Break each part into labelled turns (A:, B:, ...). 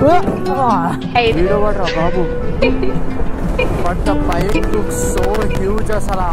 A: Hey.
B: Video పడరా బాబు but the bike look so huge అసలు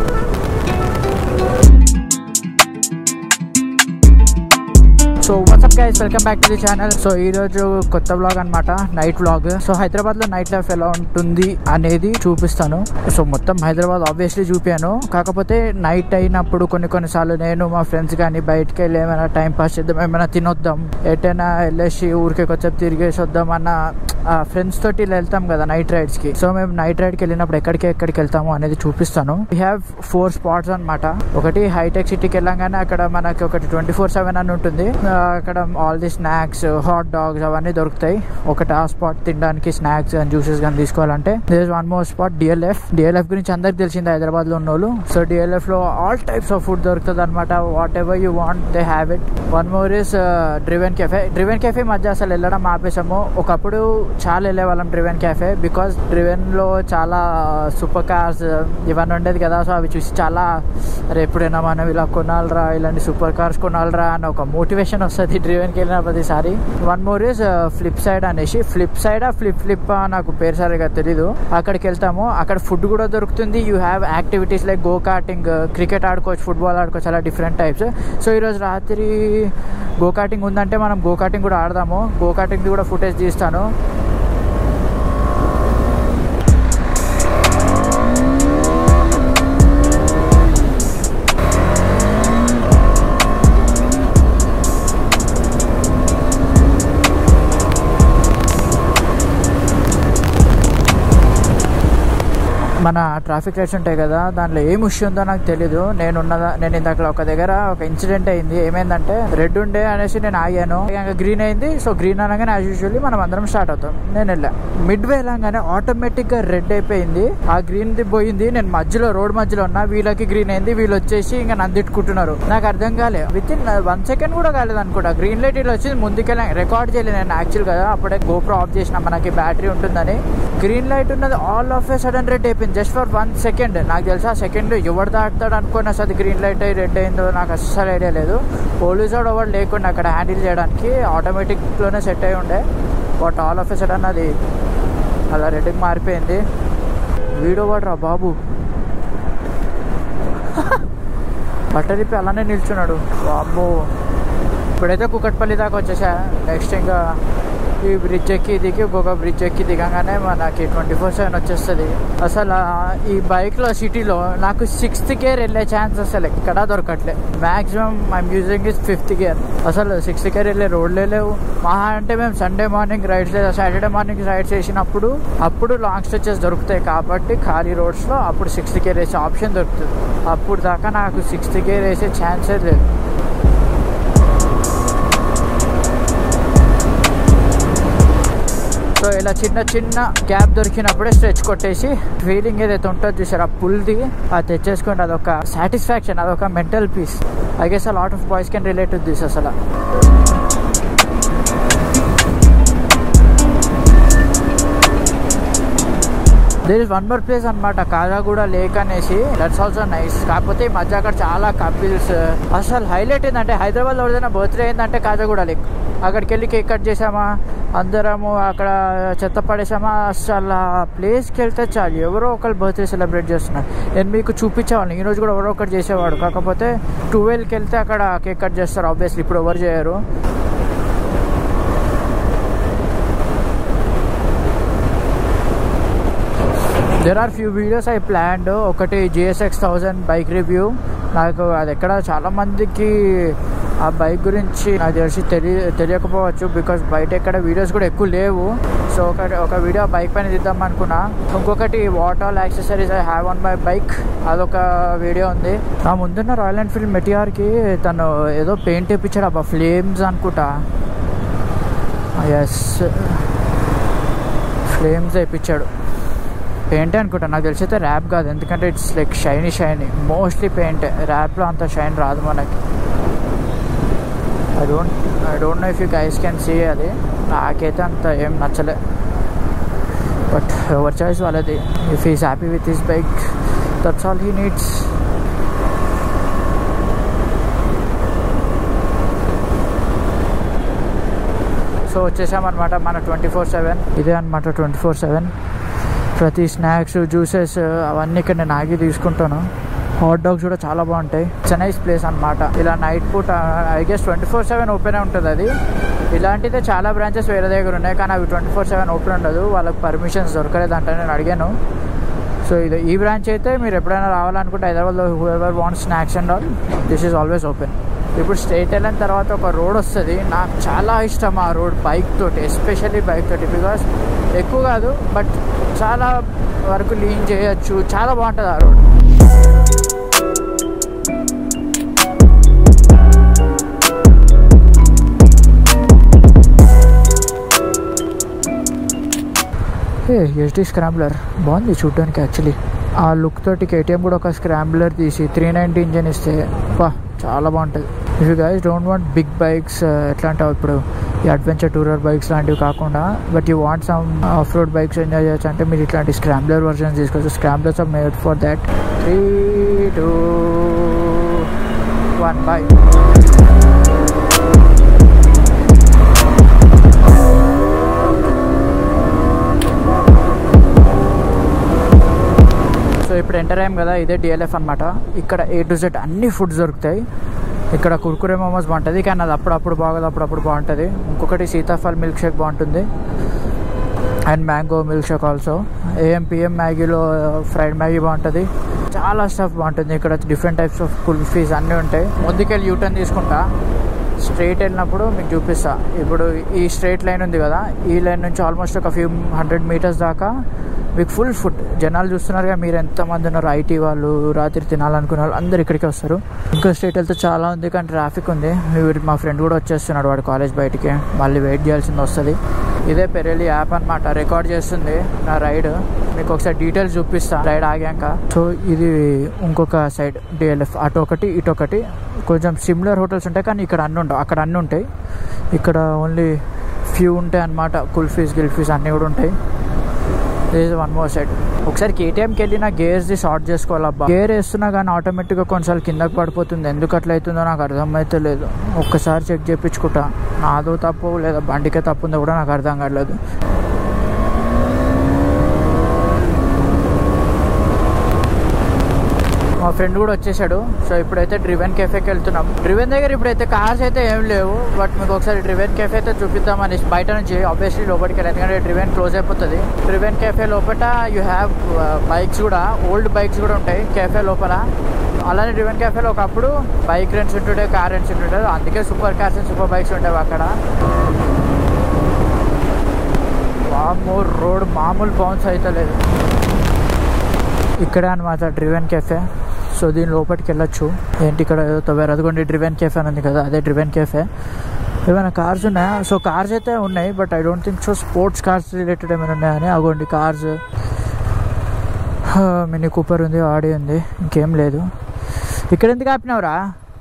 B: so what's up guys welcome back to the channel so ఈ రోజు కొత్త వ్లాగ్ అన్నమాట నైట్ వ్లాగ్ సో హైదరాబాద్ లో నైట్ లైఫ్ ఎలా ఉంటుంది అనేది చూపిస్తాను సో మొత్తం హైదరాబాద్ ఆబ్వియస్లీ చూపాను కాకపోతే నైట్ అయినప్పుడు కొన్ని కొన్నిసార్లు నేను మా ఫ్రెండ్స్ కానీ బయటకి వెళ్ళి ఏమైనా టైం పాస్ చేద్దాం ఏమైనా తినొద్దాం ఎటైనా వెళ్ళేసి ఊరికే కొంచెం తిరిగేసి వద్దాం అన్న ఫ్రెండ్స్ తోటి ఇలా వెళ్తాం కదా నైట్ రైడ్స్ కి సో మేము నైట్ రైడ్ కి వెళ్ళినప్పుడు ఎక్కడికి ఎక్కడికి వెళ్తాము అనేది చూపిస్తాను వీ హ్యావ్ ఫోర్ స్పాట్స్ అన్నమాట ఒకటి హైటెక్ సిటీకి వెళ్ళంగానే అక్కడ మనకి ఒకటి ట్వంటీ ఫోర్ సెవెన్ అని ఉంటుంది ఆ, అక్కడ all the snacks hot dogs అవన్నీ దొరుకుతాయి ఒకటి ఆ స్పాట్ తినడానికి స్నాక్స్ కానీ జ్యూసెస్ కానీ తీసుకోవాలంటే there one more spot DLF DLF గురించి అందరికి తెలిసింది హైదరాబాద్ లో ఉన్న వాళ్ళు సో డిఎల్ఎఫ్ లో ఆల్ టైప్స్ ఆఫ్ ఫుడ్ దొరుకుతుంది అనమాట whatever you want they have it one more is Driven Cafe Driven Cafe మధ్య అసలు వెళ్ళడం ఆపేసాము ఒకప్పుడు చాలా వెళ్ళేవాళ్ళం డ్రివెన్ కెఫే బికాస్ డ్రివెన్ లో చాలా సూపర్ కార్స్ ఇవన్నీ ఉండేది కదా సో అవి చూసి చాలా అరే ఎప్పుడైనా మనం ఇలా కొనాలరా ఇలాంటి సూపర్ కార్స్ కొనాలరా అని ఒక మోటివేషన్ వస్తుంది డ్రివెన్కి వెళ్ళిన ప్రతిసారి one more is flip side అనేసి ఫ్లిప్ సైడ్ ఫ్లిప్ ఫ్లిప్ నాకు పేరు సరిగా తెలీదు అక్కడికి వెళ్తాము అక్కడ ఫుడ్ కూడా దొరుకుతుంది you have activities like go karting cricket ఆడుకోవచ్చు ఫుట్బాల్ ఆడుకోవచ్చు అలా డిఫరెంట్ టైప్స్ సో ఈరోజు రాత్రి గో కార్టింగ్ ఉందంటే మనం గో కార్టింగ్ కూడా ఆడదాము గో కార్టింగ్ కూడా ఫుటేజ్ తీస్తాను మన ట్రాఫిక్ లైట్స్ ఉంటాయి కదా దాంట్లో ఏం ఇష్యూ ఉందో నాకు తెలీదు నేను ఉన్నదా నేను ఇందాక ఒక దగ్గర ఒక ఇన్సిడెంట్ అయింది ఏమైందంటే రెడ్ ఉండే అనేసి నేను ఆగాను ఇంకా గ్రీన్ అయింది సో గ్రీన్ అనగానే యాజ్ యూజువల్లీ మనం అందరం స్టార్ట్ అవుతాం నేను వెళ్ళా మిడ్ వే వెళ్ళంగానే ఆటోమేటిక్ గా రెడ్ అయిపోయింది ఆ గ్రీన్ ది పోయింది నేను మధ్యలో రోడ్ మధ్యలో ఉన్నా వీళ్ళకి గ్రీన్ అయింది వీళ్ళు వచ్చేసి ఇంకా నన్ను తిట్టుకుంటున్నారు నాకు అర్థం కాలే విత్ ఇన్ వన్ సెకండ్ కూడా కాలేదు అనుకుంటా గ్రీన్ లైట్ ఇట్లా వచ్చింది ముందుకెళ్ళి రికార్డ్ చేయలేదు నేను యాక్చువల్ గా అప్పుడే గోప్రో ఆఫ్ చేసిన మనకి బ్యాటరీ ఉంటుందని గ్రీన్ లైట్ ఉన్నది all of a sudden red అయిపోయింది జస్ట్ ఫర్ వన్ సెకండ్ నాకు తెలుసా సెకండ్ ఎవడు దాటుతాడు అనుకుని అసలు గ్రీన్ లైట్ అయ్యి రెడ్ అయిందో నాకు అస్సలు ఐడియా లేదు పోలీసు వాడు ఎవడు లేకుండా అక్కడ హ్యాండిల్ చేయడానికి ఆటోమేటిక్లోనే సెట్ అయి ఉండే but all of a sudden అది అలా రెడ్కి మారిపోయింది వీడియో వాడరా బాబు బట్టరిపి అలానే నిల్చున్నాడు బాబు ఇప్పుడైతే కుకట్పల్లి దాకా వచ్చేసా నెక్స్ట్ ఇంకా ఈ బ్రిడ్జ్ ఎక్కి దిగి ఇంకొక బ్రిడ్జ్ ఎక్కి దిగంగానే మనకి ట్వంటీ ఫోర్ సెవెన్ వచ్చేస్తుంది అసలు ఆ ఈ బైక్లో సిటీలో నాకు సిక్స్త్ గేర్ వెళ్ళే ఛాన్స్ అసలు ఎక్కడా దొరకట్లే maximum I'm using is fifth gear అసలు సిక్స్త్ గేర్ వెళ్ళే రోడ్లే లేవు మహా అంటే మేము సండే మార్నింగ్ రైడ్స్ లేదా సాటర్డే మార్నింగ్ రైడ్స్ చేసినప్పుడు అప్పుడు లాంగ్ స్ట్రెచెస్ దొరుకుతాయి కాబట్టి ఖాళీ రోడ్స్లో అప్పుడు సిక్స్త్ గేర్ వేసే ఆప్షన్ దొరుకుతుంది అప్పుడు దాకా నాకు సిక్స్త్ గేర్ వేసే ఛాన్సే లేదు సో ఇలా చిన్న చిన్న గ్యాప్ దొరికినప్పుడే స్ట్రెచ్ కొట్టేసి ఫీలింగ్ ఏదైతే ఉంటుందో చూసారు ఆ పుల్ది అది తెచ్చేసుకుంటే అదొక సాటిస్ఫాక్షన్ అదొక mental peace I guess a lot of boys can relate to this అసలు there is one more place అనమాట కాజాగూడ లేక్ అనేసి దట్స్ ఆల్సో నైస్ కాకపోతే ఈ మధ్య అక్కడ చాలా కపిల్స్ అసలు హైలైట్ ఏంటంటే హైదరాబాద్లో ఎవరిదైనా బర్త్డే అయిందంటే కాజాగూడ లేక్ అక్కడికి వెళ్ళి కేక్ కట్ చేసామా అందరము అక్కడ చెత్త పడేసామా అసలు ఆ ప్లేస్కి వెళ్తే చాలు ఎవరో ఒకరు బర్త్డే సెలబ్రేట్ చేస్తున్నారు నేను మీకు చూపించేవాళ్ళని ఈ రోజు కూడా ఎవరో ఒకటి చేసేవాడు కాకపోతే ట్వెల్వ్కి వెళ్తే అక్కడ కేక్ కట్ చేస్తారు ఆబ్వియస్లీ ఇప్పుడు ఎవరు చేయరు there are few videos I planned ఒకటి జిఎస్ఎక్స్ థౌజండ్ బైక్ రివ్యూ నాకు అది ఎక్కడ చాలా మందికి ఆ బైక్ గురించి నాకు తెలిసి తెలియ తెలియకపోవచ్చు బికాస్ బయట ఎక్కడ వీడియోస్ కూడా ఎక్కువ లేవు సో ఒక ఒక వీడియో బైక్ పైన తీద్దాం అనుకున్నా ఇంకొకటి what all accessories I have on my bike అదొక వీడియో ఉంది నా ముందున్న రాయల్ ఎన్ఫీల్డ్ మెటిఆర్కి తను ఏదో పెయింట్ వేయించాడు అబ్బా ఫ్లేమ్స్ అనుకుంటా ఎస్ ఫ్లేమ్స్ వేయించాడు పెయింట్ అనుకుంటా నాకు తెలిసి అయితే ర్యాప్ కాదు ఎందుకంటే it's like shiny shiny mostly paint ర్యాప్లో అంత షైన్ రాదు మనకి I don't I don't know if you guys can see అది నాకైతే అంత ఏం నచ్చలే బట్ ఎవర్ చాయిస్ వాళ్ళది if is happy with his bike that's all he needs so so వచ్చేసామన్నమాట మన ట్వంటీ ఫోర్ సెవెన్ ఇదే అనమాట ట్వంటీ ఫోర్ సెవెన్ ప్రతి స్నాక్స్ జ్యూసెస్ అవన్నీ ఇక్కడ నేను ఆగి తీసుకుంటాను హాట్ డాగ్స్ కూడా చాలా బాగుంటాయి ఇట్స్ నైస్ ప్లేస్ అనమాట ఇలా నైట్ పూట I guess twenty four seven open ఉంటుంది అది ఇలాంటిదే చాలా బ్రాంచెస్ వేరే దగ్గర ఉన్నాయి కానీ అవి ట్వంటీ ఫోర్ సెవెన్ ఓపెన్ ఉండదు వాళ్ళకి పర్మిషన్స్ దొరకలేదంట నేను అడిగాను సో ఇది ఈ బ్రాంచ్ అయితే మీరు ఎప్పుడైనా రావాలనుకుంటే హైదరాబాద్లో whoever want snacks and all this is always open ఇప్పుడు స్ట్రైట్ వెళ్ళిన తర్వాత ఒక రోడ్ వస్తుంది నాకు చాలా ఇష్టం ఆ రోడ్ బైక్ తోటి ఎస్పెషల్లీ బైక్ తోటి బికాస్ ఎక్కువ కాదు బట్ చాలా వరకు లీన్ చేయొచ్చు చాలా బాగుంటుంది ఆ రోడ్ ఏ ఎస్డి స్క్రాంబ్లర్ బాగుంది చూడడానికి యాక్చువల్లీ ఆ లుక్ తోటి కేటీఎం కూడా ఒక స్క్రాంబ్లర్ తీసి త్రీ నైంటీ ఇంజన్ ఇస్తే వా చాలా బాగుంటుంది if you guys don't want big bikes ఎట్లా అంటావు ఇప్పుడు ఈ అడ్వెంచర్ టూరర్ బైక్స్ లాంటివి కాకుండా but you want some off road bikes enjoy చేయొచ్చు అంటే మీరు ఇట్లాంటి స్క్రాంబ్లర్ వర్జన్ తీసుకోవచ్చు scramblers are made for that three two one bye so ఇప్పుడు ఎంటర్ అయ్యాం కదా ఇదే డిఎల్ఎఫ్ అనమాట ఇక్కడ ఏ టు జెడ్ అన్ని ఫుడ్స్ దొరుకుతాయి ఇక్కడ కుర్కురే మోమోస్ బాగుంటుంది కానీ అది అప్పుడప్పుడు బాగోదు అప్పుడప్పుడు బాగుంటుంది ఇంకొకటి సీతాఫల్ మిల్క్ షేక్ బాగుంటుంది and mango milk shake also AM PM మ్యాగీలో ఫ్రైడ్ మ్యాగీ బాగుంటుంది చాలా స్టఫ్ బాగుంటుంది ఇక్కడ డిఫరెంట్ టైప్స్ ఆఫ్ కుల్ఫీస్ అన్నీ ఉంటాయి ముందుకెళ్ళి యూటర్న్ తీసుకుంటా స్ట్రైట్ వెళ్ళినప్పుడు మీకు చూపిస్తా ఇప్పుడు ఈ స్ట్రైట్ లైన్ ఉంది కదా ఈ లైన్ నుంచి ఆల్మోస్ట్ ఒక ఫ్యూ హండ్రెడ్ మీటర్స్ దాకా మీకు ఫుల్ ఫుడ్ జనాలు చూస్తున్నారుగా మీరు ఎంతమంది ఉన్నారు ఐటీ వాళ్ళు రాత్రి తినాలనుకునే వాళ్ళు అందరు ఇక్కడికి వస్తారు ఇంకా స్ట్రైట్ వెళ్తే చాలా ఉంది కానీ ట్రాఫిక్ ఉంది వీడు మా ఫ్రెండ్ కూడా వచ్చేస్తున్నాడు వాడు కాలేజ్ బయటికి మళ్ళీ వెయిట్ చేయాల్సింది వస్తుంది ఇదే పెరెలి యాప్ అనమాట రికార్డ్ చేస్తుంది నా రైడ్ మీకు ఒకసారి డీటెయిల్స్ చూపిస్తా రైడ్ ఆగాక సో ఇది ఇంకొక సైడ్ డిఎల్ఎఫ్ అటు ఒకటి ఇటు ఒకటి కొంచెం సిమిలర్ హోటల్స్ ఉంటాయి కానీ ఇక్కడ అన్ని ఉండవు అక్కడ అన్ని ఉంటాయి ఇక్కడ ఓన్లీ ఫ్యూ ఉంటాయి అనమాట కుల్ఫీస్ గిల్ఫీస్ అన్నీ కూడా ఉంటాయి దిస్ వన్ మోర్ సైడ్ ఒకసారి కేటీఎంకి వెళ్ళి నా గేర్స్ది షార్ట్ చేసుకోవాలబ్బా గేర్ వేస్తున్నా కానీ ఆటోమేటిక్గా కొన్నిసార్లు కిందకి పడిపోతుంది ఎందుకు అట్లా అవుతుందో నాకు అర్థమైతే లేదు ఒక్కసారి చెక్ చేయించుకుంటా నాదో తప్పు లేదా బండికే తప్పు ఉందో కూడా నాకు అర్థం కావట్లేదు మా ఫ్రెండ్ కూడా వచ్చేసాడు సో ఇప్పుడైతే డ్రివెన్ కెఫేకి వెళ్తున్నాం డ్రివెన్ దగ్గర ఇప్పుడైతే కార్స్ అయితే ఏం లేవు బట్ మీకు ఒకసారి డ్రివెన్ కెఫే అయితే చూపిద్దామని బయట నుంచి ఆబ్వియస్లీ లోపలికి వెళ్ళి ఎందుకంటే డ్రివెన్ క్లోజ్ అయిపోతుంది డ్రివెన్ కెఫే లోపల యూ హ్యావ్ బైక్స్ కూడా ఓల్డ్ బైక్స్ కూడా ఉంటాయి కెఫే లోపల అలానే డ్రివెన్ కెఫేలో ఒకప్పుడు బైక్ రెంట్స్ ఉంటుండే కార్ రెంట్స్ ఉంటుండే అందుకే super cars and super bikes ఉండేవి అక్కడ మామూలు రోడ్ మామూలు బౌన్స్ అయితే లేదు ఇక్కడే అనమాట డ్రివెన్ కెఫే సో దీని లోపలికి వెళ్ళొచ్చు ఏంటి ఇక్కడ ఏదో తవ్వారు అదిగోండి డ్రివెన్ కెఫే అని ఉంది కదా అదే డ్రివెన్ కెఫే ఏమైనా కార్స్ ఉన్నాయా సో కార్స్ అయితే ఉన్నాయి but I don't think so sports cars related ఏమైనా ఉన్నాయని అగోండి కార్స్ మినీ కూపర్ ఉంది ఆడి ఉంది ఇంకేం లేదు ఇక్కడ ఎందుకు ఆపినావురా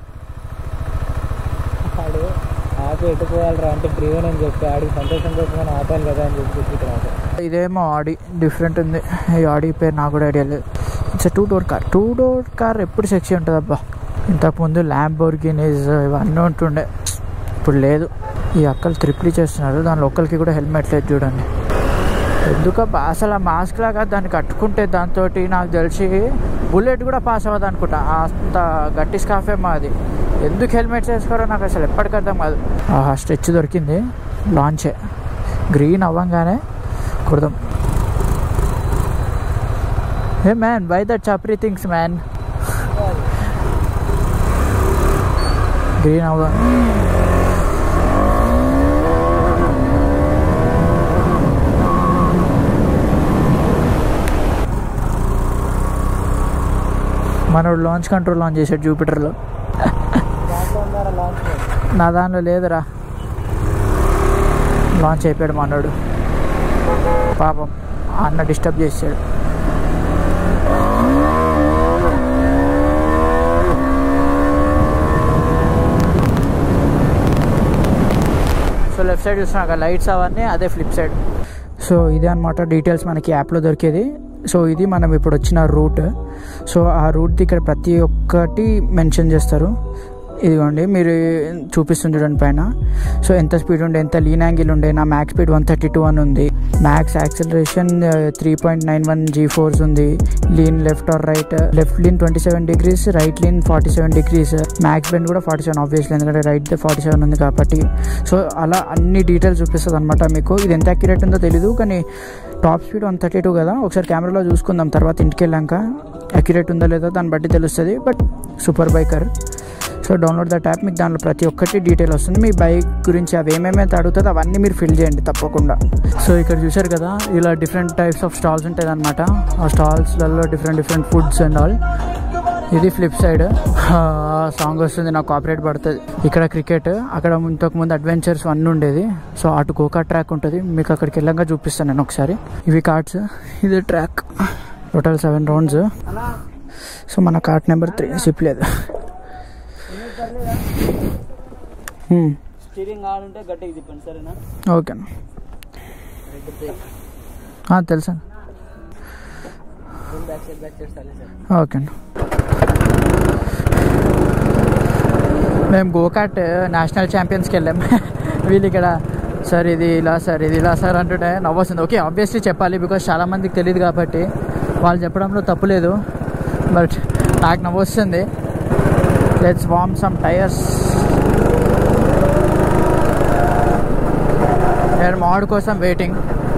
A: ఆడు ఆపి ఎట్టుకోవాలరా అంటే డ్రీవెన్ అని చెప్పి ఆడికి సంతోషం కోసం ఆపాలి కదా అని చెప్పి చెప్పి ఇక్కడ ఆపా.
B: ఇదేమో ఆడి డిఫరెంట్ ఉంది ఈ ఆడి పేరు నాకు కూడా ఐడియా లేదు it's two door car two door car ఎప్పుడు సెక్సీ ఉంటుంది అబ్బా ఇంతకుముందు ల్యాంబోర్గినీస్ ఇవన్నీ ఉంటుండే ఇప్పుడు లేదు ఈ అక్కలు త్రిప్లీ చేస్తున్నారు దాని ఒక్కరికి కూడా హెల్మెట్ లేదు చూడండి ఎందుకబ్బా అసలు ఆ మాస్క్ లాగా దాన్ని కట్టుకుంటే దాంతో నాకు తెలిసి బుల్లెట్ కూడా పాస్ అవ్వదు అనుకుంటా అంత గట్టి స్కాఫే మాది ఎందుకు హెల్మెట్స్ వేసుకోరో నాకు అసలు ఎప్పటికీ అర్థం కాదు ఆహా స్ట్రెచ్ దొరికింది లాంచే గ్రీన్ అవ్వంగానే కుడదాం హే మ్యాన్ బై దట్ చప్రీ థింగ్స్ మ్యాన్ గ్రీన్ అవ్వ మనోడు లాంచ్ కంట్రోల్ ఆన్ చేశాడు జూపిటర్లో
A: దాంట్లో ఉన్నారా లాంచ్
B: నా దానిలో లేదురా లాంచ్ అయిపోయాడు మనోడు పాపం ఆ అన్న డిస్టర్బ్ చేశాడు సో లెఫ్ట్ సైడ్ చూసినాక లైట్స్ అవన్నీ అదే ఫ్లిప్ సైడ్ సో ఇదే అనమాట డీటెయిల్స్ మనకి యాప్లో దొరికేది సో ఇది మనం ఇప్పుడు వచ్చిన రూట్ సో ఆ రూట్ ఇక్కడ ప్రతి ఒక్కటి మెన్షన్ చేస్తారు ఇదిగోండి మీరు చూపిస్తుంది చూడండి పైన సో ఎంత స్పీడ్ ఉండే ఎంత లీన్ యాంగిల్ ఉండే నా max speed one thirty two అని ఉంది max acceleration three point nine one G force ఉంది lean left or right left lean twenty seven degrees right lean forty seven degrees max bend కూడా forty seven obviously ఎందుకంటే right forty seven ఉంది కాబట్టి so అలా అన్ని details చూపిస్తుంది అనమాట మీకు ఇది ఎంత అక్యురేట్ ఉందో తెలీదు కానీ top speed one thirty two కదా ఒకసారి కెమెరాలో చూసుకుందాం తర్వాత ఇంటికి వెళ్ళాక అక్యురేట్ ఉందో లేదో దాన్ని బట్టి తెలుస్తుంది but super biker so download that app మీకు దాంట్లో ప్రతి ఒక్కటి డీటెయిల్ వస్తుంది మీ బైక్ గురించి అవి ఏమేమైతే అడుగుతుందో అవన్నీ మీరు ఫిల్ చేయండి తప్పకుండా సో ఇక్కడ చూసారు కదా ఇలా డిఫరెంట్ టైప్స్ ఆఫ్ స్టాల్స్ ఉంటాయి అనమాట ఆ స్టాల్స్లలో different different foods and all ఇది ఫ్లిప్ సైడ్ సాంగ్ వస్తుంది నాకు కాపరేట్ పడుతుంది ఇక్కడ క్రికెట్ అక్కడ ఇంతకు ముందు అడ్వెంచర్స్ అన్నీ ఉండేది సో అటు గోకా ట్రాక్ ఉంటుంది మీకు అక్కడికి వెళ్ళంగా చూపిస్తాను నేను ఒకసారి ఇవి కార్డ్స్ ఇది track total seven rounds so మన కార్ట్ నెంబర్ త్రీ సిప్ లేదు హ్మ్.
A: స్టీరింగ్ ఆడుంటే గట్టిగా తిప్పండి సరేనా
B: ఓకేనా ఆ, తెలుసా
A: బ్యాక్ సైడ్ బ్యాక్ సైడ్ సరే సార్
B: ఓకేనా మేము గోకాట్ నేషనల్ ఛాంపియన్స్కి వెళ్ళాం వీళ్ళు ఇక్కడ సార్ ఇది ఇలా సార్ ఇది ఇలా సార్ అంటుంటే నవ్వొస్తుంది ఓకే ఆబ్వియస్లీ చెప్పాలి బికాస్ చాలా మందికి తెలియదు కాబట్టి వాళ్ళు చెప్పడంలో తప్పు లేదు బట్ నాకు నవ్వొస్తుంది లెట్స్ వామ్ సమ్ టైర్స్ నేను మాడ్ కోసం వెయిటింగ్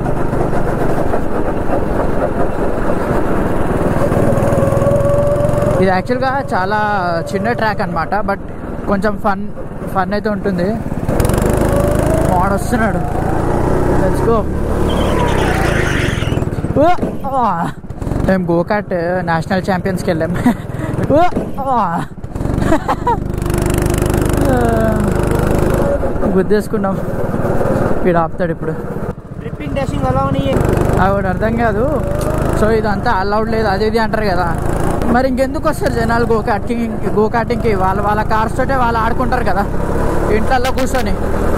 B: ఇది యాక్చువల్గా చాలా చిన్న ట్రాక్ అనమాట బట్ కొంచెం ఫన్ ఫన్ అయితే ఉంటుంది వాడు వస్తున్నాడు లెట్స్ గో మేము గోకాట్ నేషనల్ ఛాంపియన్స్కి వెళ్ళాం గుద్దేసుకున్నాం వీడు ఆపుతాడు ఇప్పుడు
A: ట్రిప్పింగ్ డాషింగ్ అలా ఉన్నాయి
B: అవి అర్థం కాదు సో ఇదంతా అలౌడ్ లేదు అది ఇది అంటారు కదా మరి ఇంకెందుకు వస్తారు జనాలు గో కార్టింగ్ గో కార్టింగ్కి వాళ్ళ వాళ్ళ కార్స్ తోటే వాళ్ళు ఆడుకుంటారు కదా ఇంట్లల్లో కూర్చొని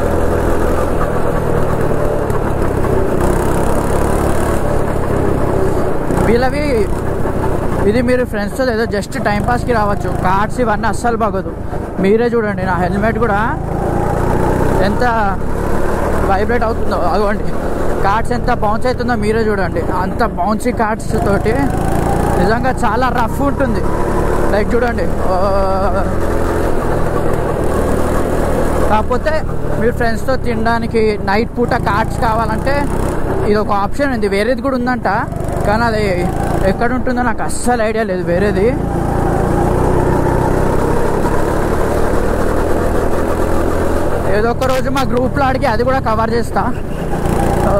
B: వీళ్ళవి ఇది మీరు ఫ్రెండ్స్తో ఏదో జస్ట్ టైంపాస్కి రావచ్చు కార్డ్స్ ఇవన్నీ అస్సలు బాగోదు మీరే చూడండి నా హెల్మెట్ కూడా ఎంత వైబ్రేట్ అవుతుందో అదిగోండి కార్డ్స్ ఎంత బౌన్స్ అవుతుందో మీరే చూడండి అంత బౌన్సీ కార్డ్స్ తోటి నిజంగా చాలా రఫ్ ఉంటుంది లైక్ చూడండి ఆ, కాకపోతే మీరు ఫ్రెండ్స్తో తినడానికి నైట్ పూట కార్డ్స్ కావాలంటే ఇది ఒక ఆప్షన్ ఉంది వేరేది కూడా ఉందంట కానీ అది ఎక్కడ ఉంటుందో నాకు అస్సలు ఐడియా లేదు వేరేది ఏదో ఒక రోజు మా గ్రూప్లో అడిగి అది కూడా కవర్ చేస్తా ఆ,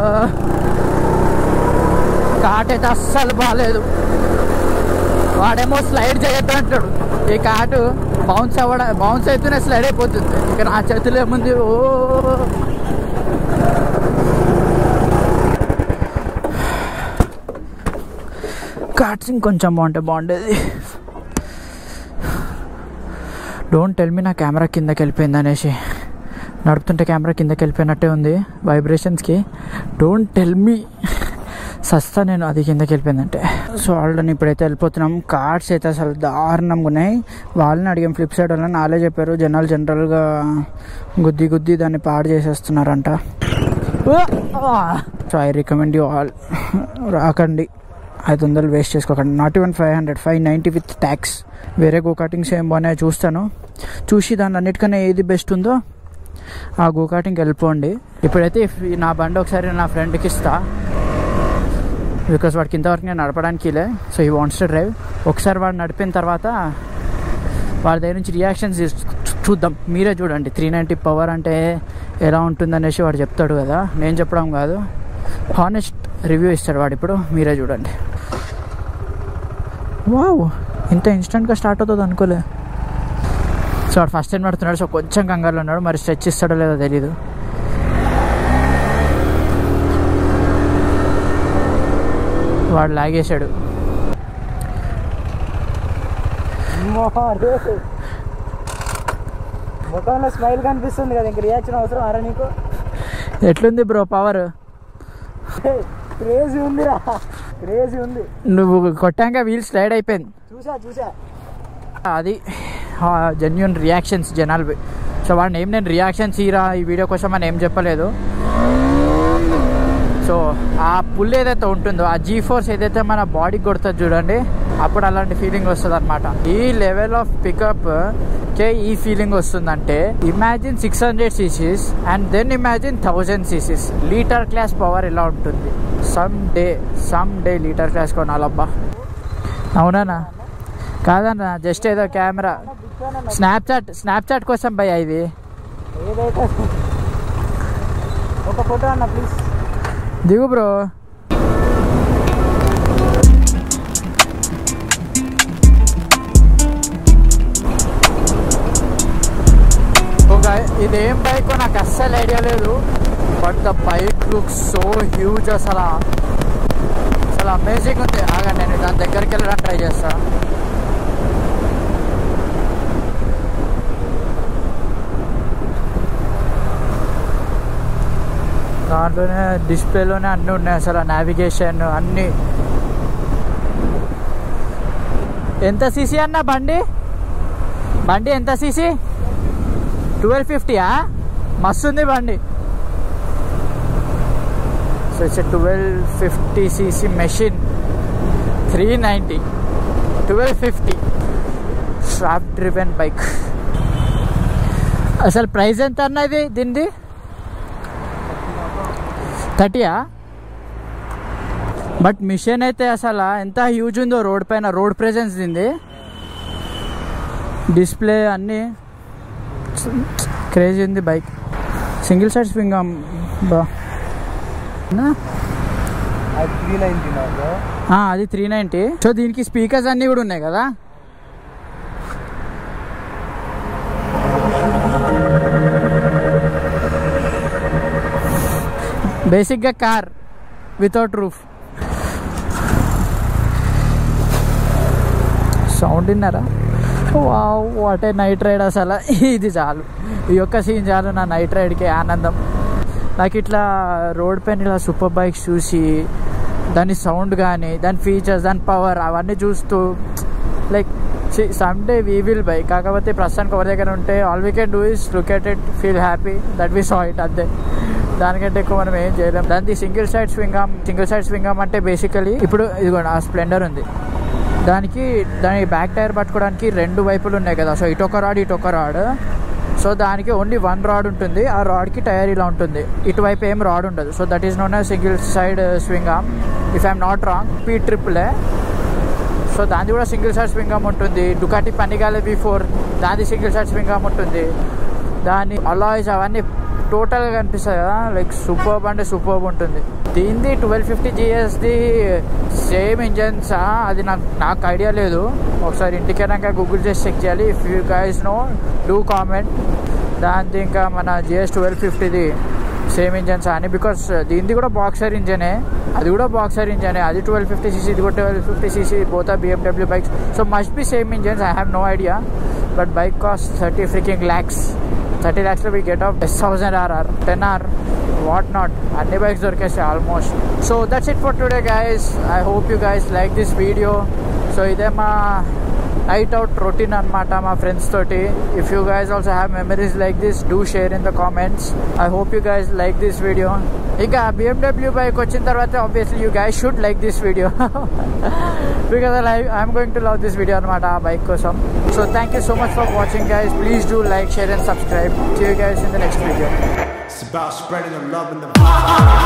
B: కాట్ అయితే అస్సలు బాగాలేదు వాడేమో స్లైడ్ చేయొద్దు అంటాడు ఈ కాటు బౌన్స్ అవ్వడం బౌన్స్ అయితేనే స్లైడ్ అయిపోతుంది ఇక నా చేతిలో ఏముంది ఓ కార్డ్స్ ఇంకొంచెం బాగుంటే బాగుండేది డోంట్ టెల్ మీ నా కెమెరా కిందకి వెళ్ళిపోయింది అనేసి నడుపుతుంటే కెమెరా కిందకి వెళ్ళిపోయినట్టే ఉంది వైబ్రేషన్స్కి డోంట్ టెల్ మీ సస్తా నేను అది కిందకి వెళ్ళిపోయిందంటే సో ఆల్రెడీ ఇప్పుడైతే వెళ్ళిపోతున్నాం కార్డ్స్ అయితే అసలు దారుణంగా ఉన్నాయి వాళ్ళని అడిగాం ఫ్లిప్ సైడ్ వాళ్ళని వాళ్ళే చెప్పారు జనాలు జనరల్గా గుద్ది గుద్ది దాన్ని పాడు చేసేస్తున్నారంట so I recommend you all రాకండి ఐదు వందలు వేస్ట్ చేసుకోకండి not even five hundred five ninety with tax వేరే గో కార్టింగ్స్ ఏం బాగున్నాయో చూస్తాను చూసి దాని అన్నిటికన్నా ఏది బెస్ట్ ఉందో ఆ గో కార్టింగ్కి వెళ్ళిపోండి ఇప్పుడైతే ఈ నా బండి ఒకసారి నా ఫ్రెండ్కి ఇస్తా బికాస్ వాడికి ఇంతవరకు నేను నడపడానికి లే సో ఈ వాంట్స్ టు డ్రైవ్ ఒకసారి వాడు నడిపిన తర్వాత వాడి దగ్గర నుంచి రియాక్షన్స్ చూద్దాం మీరే చూడండి త్రీ నైంటీ పవర్ అంటే ఎలా ఉంటుందనేసి వాడు చెప్తాడు కదా నేను చెప్పడం కాదు హానెస్ట్ రివ్యూ ఇస్తాడు వాడు ఇప్పుడు మీరే చూడండి వావ్ ఇంత ఇన్స్టెంట్గా స్టార్ట్ అవుతుంది అనుకోలే సో వాడు ఫస్ట్ టైం పడుతున్నాడు సో కొంచెం కంగారులో ఉన్నాడు మరి స్ట్రెచ్ ఇస్తాడో లేదో తెలీదు వాడు లాగేశాడు
A: ముఖంలో స్మైల్ కనిపిస్తుంది కదా ఇంక రియాక్షన్ అవసరం అరా నీకు
B: ఎట్లుంది బ్రో పవర్
A: క్రేజీ ఉందిరా క్రేజీ ఉంది
B: నువ్వు కొట్టాక వీల్ స్లైడ్ అయిపోయింది
A: చూసా చూసా
B: అది జెన్యున్ రియాక్షన్స్ జనాలు సో వాడిని ఏం నేను రియాక్షన్స్ ఇరా ఈ వీడియో కోసం అని ఏం చెప్పలేదు సో ఆ పుల్ ఏదైతే ఉంటుందో ఆ జీ ఫోర్స్ ఏదైతే మన బాడీకి కొడుతుంది చూడండి అప్పుడు అలాంటి ఫీలింగ్ వస్తుంది అనమాట ఈ లెవెల్ ఆఫ్ పికప్ కే ఈ ఫీలింగ్ వస్తుందంటే imagine six hundred CCs and then imagine thousand CCs litre class power ఎలా ఉంటుంది some day some day litre class కొనాలబ్బా అవునా కాదన్నా జస్ట్ ఏదో కెమెరా స్నాప్చాట్ స్నాప్చాట్ కోసం భయ్యా ఇది
A: ఏదైతే ఒక ఫోటో అన్న ప్లీజ్
B: దిగు బ్రో ఒక ఇదేం బైక్ నాకు అస్సలు ఐడియా లేదు but the bike look so huge అసలు అసలు అమేజింగ్ ఉంది ఆగా నేను దాని దగ్గరికి వెళ్ళడానికి ట్రై చేస్తా దాంట్లోనే డిస్ప్లేలోనే అన్నీ ఉన్నాయి అసలు నావిగేషన్ అన్నీ ఎంత సీసీ అన్న బండి బండి ఎంత సీసీ ట్వెల్వ్ ఫిఫ్టీయా మస్తు ఉంది బండి so it's twelve fifty CC machine three ninety twelve fifty swap Driven bike అసలు ప్రైస్ ఎంత అన్నది దీనిది థర్టీయా బట్ మిషన్ అయితే అసలు ఎంత హ్యూజ్ ఉందో రోడ్ పైన రోడ్ ప్రెజెన్స్ దీంది డిస్ప్లే అన్నీ క్రేజీ ఉంది బైక్ సింగిల్ సైడ్ స్వింగ్ బా నా?
A: అది త్రీ నైన్టీ నాకు
B: ఆ, అది త్రీ నైంటీ సో దీనికి స్పీకర్స్ అన్నీ కూడా ఉన్నాయి కదా బేసిక్గా కార్ వితౌట్ రూఫ్ సౌండ్ విన్నారా వాట్ ఏ నైట్ రైడ్ అసలు ఇది చాలు ఈ యొక్క సీన్ చాలు నా నైట్ రైడ్కి ఆనందం నాకు ఇట్లా రోడ్ పైన ఇలా సూపర్ బైక్స్ చూసి దాని సౌండ్ కానీ దాని ఫీచర్స్ దాని పవర్ అవన్నీ చూస్తూ like some day we will buy కాకపోతే ప్రస్తుతానికి ఎవరి దగ్గర ఉంటే all we can do is look at it feel happy that we saw it అంతే దానికంటే ఎక్కువ మనం ఏం చేయలేం దానికి single side swingarm single side swingarm అంటే బేసికలీ ఇప్పుడు ఇదిగోండి ఆ స్ప్లెండర్ ఉంది దానికి దాని బ్యాక్ టైర్ పట్టుకోవడానికి రెండు వైపులు ఉన్నాయి కదా సో ఇటొక రాడ్ ఇటొక రాడ్ సో దానికి ఓన్లీ వన్ రాడ్ ఉంటుంది ఆ రాడ్కి టైర్ ఇలా ఉంటుంది ఇటువైపు ఏం రాడ్ ఉండదు so that is known single side swing arm if I'm not wrong P triple so దాని కూడా సింగిల్ సైడ్ స్వింగ్ ఆమ్ ఉంటుంది డుకాటి పనిగాలే బీ ఫోర్ దాని సింగిల్ సైడ్ స్వింగ్ ఆమ్ ఉంటుంది దాని అలాయిస్ అవన్నీ టోటల్గా కనిపిస్తాయి కదా లైక్ సూపర్బ్ అంటే సూపర్బ్ ఉంటుంది దీనిది ట్వెల్వ్ ఫిఫ్టీ జిఎస్ది సేమ్ ఇంజన్స్ అది నాకు నాకు ఐడియా లేదు ఒకసారి ఇంటికైనాక గూగుల్ చేసి చెక్ చేయాలి if you guys know do comment దానిది ఇంకా మన జిఎస్ ట్వెల్వ్ ఫిఫ్టీది సేమ్ ఇంజన్స్ అని బికాస్ దీనిది కూడా బాక్సర్ ఇంజనే అది కూడా బాక్సర్ ఇంజనే అది ట్వెల్వ్ ఫిఫ్టీ సీసీ ఇది కూడా twelve fifty CC both BMW bikes so must be same engines I have no idea but bike cost thirty freaking lakhs thirty ల్యాక్స్లో we get of S thousand RR ten or what not అన్ని bikes దొరికేస్తాయి almost so that's it for today guys I hope you guys like this video so ఇదే మా night out routine అనమాట మా friends తోటి if you guys also have memories like this do share in the comments I hope you guys like this video ఇక BMW bike వచ్చిన తర్వాత obviously you guys should like this video because I I'm going to love this video అనమాట ఆ bike కోసం so thank you so much for watching guys please do like share and subscribe see you guys in the next video
C: It's about spreading the love and the